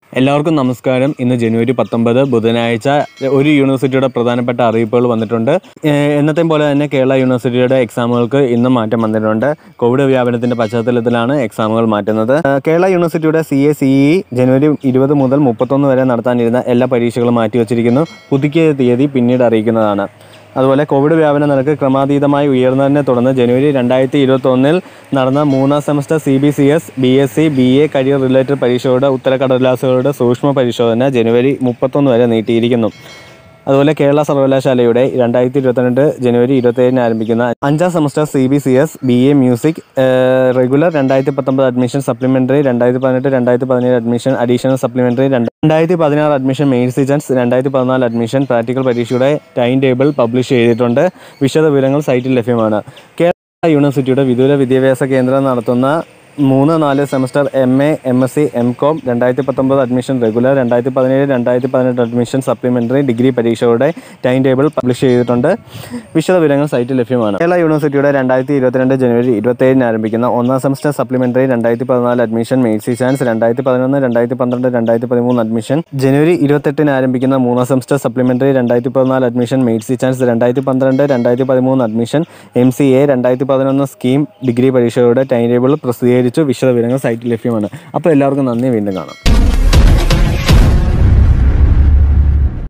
എല്ലാവർക്കും നമസ്കാരം ഇന്ന് ജനുവരി പത്തൊമ്പത് ബുധനാഴ്ച ഒരു യൂണിവേഴ്സിറ്റിയുടെ പ്രധാനപ്പെട്ട അറിയിപ്പുകൾ വന്നിട്ടുണ്ട് ഏഹ് എന്നത്തെയും പോലെ തന്നെ കേരള യൂണിവേഴ്സിറ്റിയുടെ എക്സാമുകൾക്ക് ഇന്നും മാറ്റം വന്നിട്ടുണ്ട് കോവിഡ് വ്യാപനത്തിന്റെ പശ്ചാത്തലത്തിലാണ് എക്സാമുകൾ മാറ്റുന്നത് ഏഹ് കേരള യൂണിവേഴ്സിറ്റിയുടെ സി എ സി ഇ ജനുവരി ഇരുപത് മുതൽ മുപ്പത്തൊന്ന് വരെ നടത്താനിരുന്ന എല്ലാ പരീക്ഷകളും മാറ്റിവെച്ചിരിക്കുന്നു പുതുക്കിയ തീയതി പിന്നീട് അറിയിക്കുന്നതാണ് അതുപോലെ കോവിഡ് വ്യാപന നിരക്ക് ക്രമാതീതമായി ഉയർന്നതിനെ തുടർന്ന് ജനുവരി രണ്ടായിരത്തി ഇരുപത്തൊന്നിൽ നടന്ന മൂന്നാം semester C B C S B S C B A career related പരീക്ഷകളുടെ ഉത്തരക്കടലാസുകളുടെ സൂക്ഷ്മ പരിശോധന ജനുവരി മുപ്പത്തൊന്ന് വരെ നീട്ടിയിരിക്കുന്നു അതുപോലെ കേരള സർവകലാശാലയുടെ രണ്ടായിരത്തി ഇരുപത്തിരണ്ട് ജനുവരി ഇരുപത്തേഴിന് ആരംഭിക്കുന്ന അഞ്ചാം semester C B C S B A music regular രണ്ടായിരത്തി പത്തൊമ്പത് അഡ്മിഷൻ സപ്ലിമെൻ്ററി രണ്ടായിരത്തി പതിനെട്ട് രണ്ടായിരത്തി പതിനേഴ് അഡ്മിഷൻ അഡീഷണൽ സപ്ലിമെൻ്ററി രണ്ടായിരത്തി പതിനാറ് അഡ്മിഷൻ മെയിൻ സീജൻസ് രണ്ടായിരത്തി പതിനാല് അഡ്മിഷൻ പ്രാക്ടിക്കൽ പരീക്ഷയുടെ ടൈം ടേബിൾ പബ്ലിഷ് ചെയ്തിട്ടുണ്ട് വിശദ വിവരങ്ങൾ സൈറ്റിൽ ലഭ്യമാണ് കേരള യൂണിവേഴ്സിറ്റിയുടെ വിദൂര വിദ്യാഭ്യാസ കേന്ദ്രം നടത്തുന്ന മൂന്ന് നാല് semester M A M S C M Com രണ്ടായിരത്തി പത്തൊമ്പത് അഡ്മിഷൻ റെഗുലർ രണ്ടായിരത്തി പതിനേഴ് രണ്ടായിരത്തി പതിനെട്ട് അഡ്മിഷൻ സപ്ലിമെൻ്ററി ഡിഗ്രി പരീക്ഷകളുടെ ടൈം ടേബിൾ പബ്ലിഷ് ചെയ്തിട്ടുണ്ട് വിശദ വിവരങ്ങൾ സൈറ്റിൽ ലഭ്യമാണ് കേരള യൂണിവേഴ്സിറ്റിയുടെ രണ്ടായിരത്തി ഇരുപത്തിരണ്ട് ജനുവരി ഇരുപത്തേഴിന് ആരംഭിക്കുന്ന ഒന്നാം സെമസ്റ്റർ സപ്ലിമെൻ്ററി രണ്ടായിരത്തി പതിനാല് അഡ്മിഷൻ മെയ്സി ചാൻസ് രണ്ടായിരത്തി പതിനൊന്ന് രണ്ടായിരത്തി പന്ത്രണ്ട് രണ്ടായിരത്തി പതിമൂന്ന് അഡ്മിഷൻ ജനുവരി ഇരുപത്തെട്ടിന് ആരംഭിക്കുന്ന മൂന്നാം സെമസ്റ്റർ സപ്ലിമെൻ്ററി രണ്ടായിരത്തി പതിനാല് അഡ്മിഷൻ മെയ്സി ചാൻസ് രണ്ടായിരത്തി പന്ത്രണ്ട് രണ്ടായിരത്തി പതിമൂന്ന് അഡ്മിഷൻ എം സി എ രണ്ടായിരത്തി പതിനൊന്ന് സ്കീം ഡിഗ്രി പരീക്ഷകളുടെ ടൈം ടേബിൾ പ്രസിദ്ധീകരിച്ചു വിശദ വിവരങ്ങൾ സൈറ്റിൽ ലഭ്യമാണ് അപ്പോൾ എല്ലാവർക്കും നന്ദി വീണ്ടും കാണാം